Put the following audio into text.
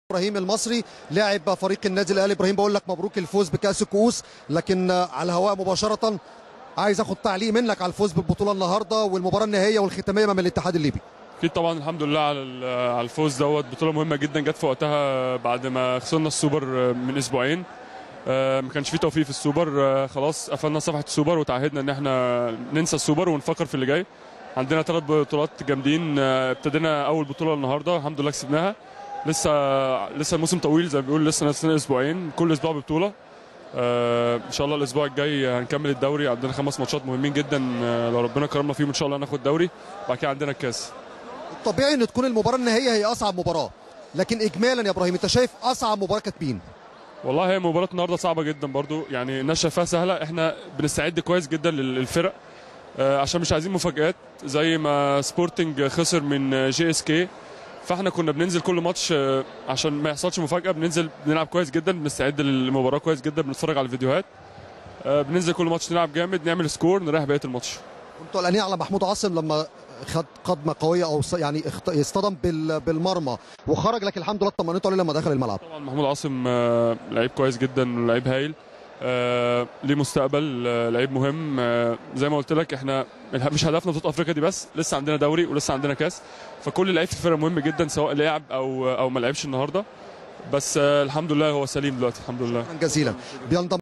ابراهيم المصري لاعب فريق النادي الاهلي ابراهيم بقول لك مبروك الفوز بكاس الكؤوس لكن على الهواء مباشره عايز اخد تعليق منك على الفوز بالبطوله النهارده والمباراه النهائيه والختاميه امام الاتحاد الليبي اكيد طبعا الحمد لله على على الفوز دوت بطوله مهمه جدا جت في وقتها بعد ما خسرنا السوبر من اسبوعين ما كانش في توفيق في السوبر خلاص قفلنا صفحه السوبر وتعهدنا ان احنا ننسى السوبر ونفكر في اللي جاي عندنا ثلاث بطولات جامدين ابتدينا اول بطوله النهارده الحمد لله كسبناها لسه لسه الموسم طويل زي ما بيقول لسه نفسنا اسبوعين كل اسبوع ببطوله آه ان شاء الله الاسبوع الجاي هنكمل الدوري عندنا خمس ماتشات مهمين جدا آه لو ربنا كرمنا فيهم ان شاء الله ناخد دوري بعد كده عندنا الكاس الطبيعي ان تكون المباراه النهائيه هي اصعب مباراه لكن اجمالا يا ابراهيم انت شايف اصعب مباراه كانت مين والله هي مباراه النهارده صعبه جدا برضو يعني الناس شايفاها سهله احنا بنستعد كويس جدا للفرق آه عشان مش عايزين مفاجآت زي ما سبورتنج خسر من جي اس كي فاحنا كنا بننزل كل ماتش عشان ما يحصلش مفاجاه بننزل بنلعب كويس جدا بنستعد للمباراه كويس جدا بنتفرج على الفيديوهات بننزل كل ماتش نلعب جامد نعمل سكور نريح بقيه الماتش كنتوا قلقانين على محمود عاصم لما خد قدمه قويه او يعني اصطدم بالمرمى وخرج لكن الحمد لله اطمنتوا عليه لما دخل الملعب طبعا محمود عاصم لعيب كويس جدا ولعيب هايل آه ليه مستقبل آه لعيب مهم آه زي ما قلت لك احنا مش هدفنا بطوله افريقيا دي بس لسه عندنا دوري ولسه عندنا كاس فكل لعيب في الفرقه مهم جدا سواء لعب او او ما لعبش النهارده بس الحمد لله هو سليم دلوقتي الحمد لله جزيلا بينضم